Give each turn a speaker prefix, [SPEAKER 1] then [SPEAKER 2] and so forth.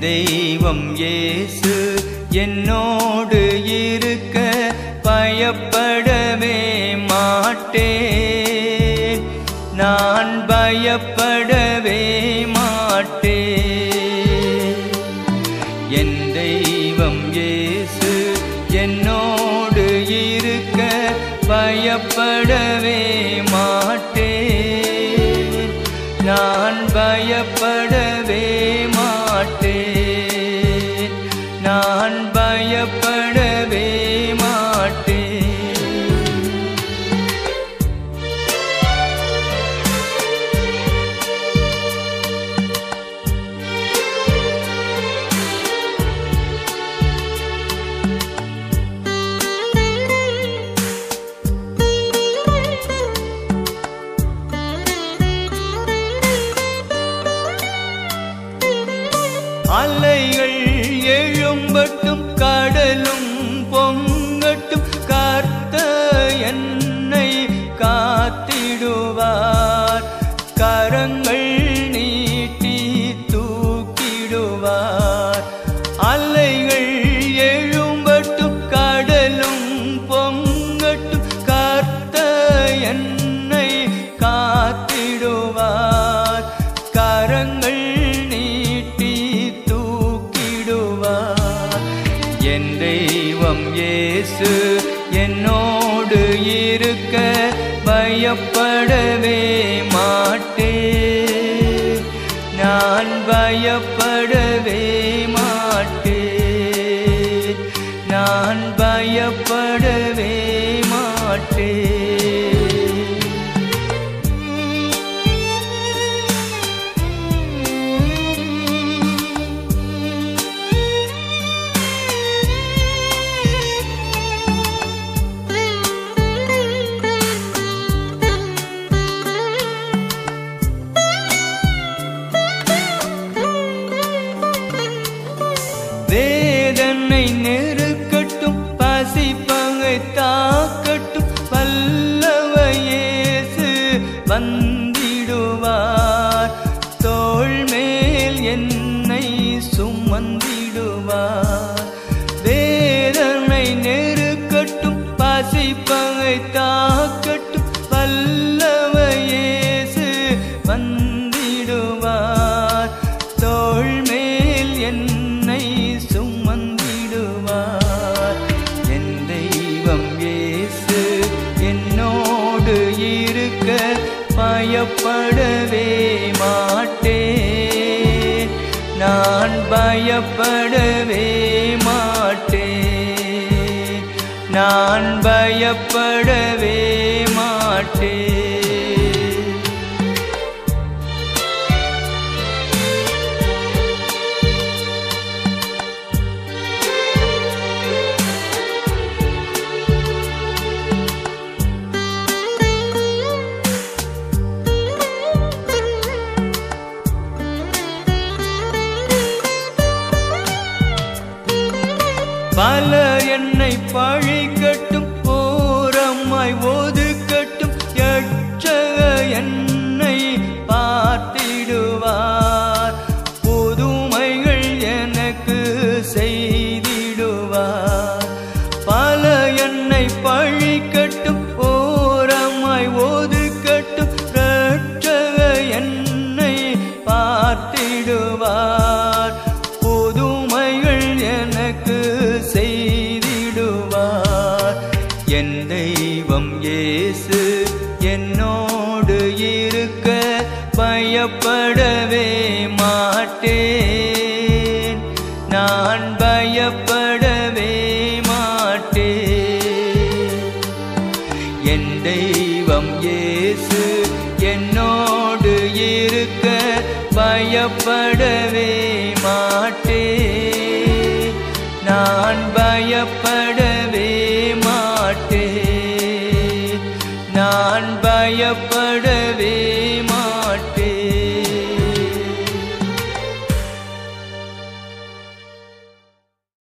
[SPEAKER 1] தெய்வம் இயேசு என்னோடு இருக்க பயப்படவே மாட்டேன் நான் பயப்படவே மாட்டேன் என் தெய்வம் இயேசு என்னோடு இருக்க பயப்படவே மாட்டேன் நான் பயப்படவே மாட்டேன் நான் பயப்படவே மாட்டேன் அலைகள் எழும்பட்டும் கடலும் பொங்கட்டும் கார்த்த என்னை காத்திடுவார் கரங்கள் நீட்டி தூக்கிடுவார் அலைகள் எழும்பட்டும் கடலும் பொங்கட்டும் கார்த்த என்னை காத்திடுவார் கரங்கள் நீட்டி தூக்கிடுவார் என் தெய்வம் இயேசு என்னோடு இருக்க பயப்படவே மாட்டேன் நான் பயப்படவே மாட்டேன் நான் பயப்படவே மாட்டேன் வேதனை நெருக்கட்டும் பசி பங்கை தாக்கட்டும் பல்லவையேசு வந்திடுவார் தோள் மேல் என்னை சுமந்திடுவார் வேதனை நெருக்கட்டும் பசி பங்கை தாக்கட்டும் பல்லவையேசு வந்திடுவார் தோள் மேல் என்னை சுமந்திடுவார் என் தெய்வம் இயேசு என்னோடு இருக்க பயப்படவே மாட்டேன் நான் பயப்படவே மாட்டேன் நான் பயப்படவே மாட்டேன் பல என்னை பழிக்கட்டும் ஓரம்மாய் ஒதுக்கட்டும் எச்சக என்னை பார்த்திடுவார் புதுமைகள் எனக்கு செய்திடுவார் பல என்னை பழிக்கட்டும் ஓரம்மாய் ஒதுக்கட்டும் ரட்சக என்னை பார்த்திடுவார் புதுமைகள் எனக்கு செய்திடுவார் என் தெய்வம் இயேசு என்னோடு இருக்க பயப்படவே மாட்டேன் நான் பயப்படவே மாட்டேன் என் தெய்வம் இயேசு என்னோடு இருக்க பயப்படவே மாட்டேன் நான் பயப்படவே மாட்டேன் நான் பயப்படவே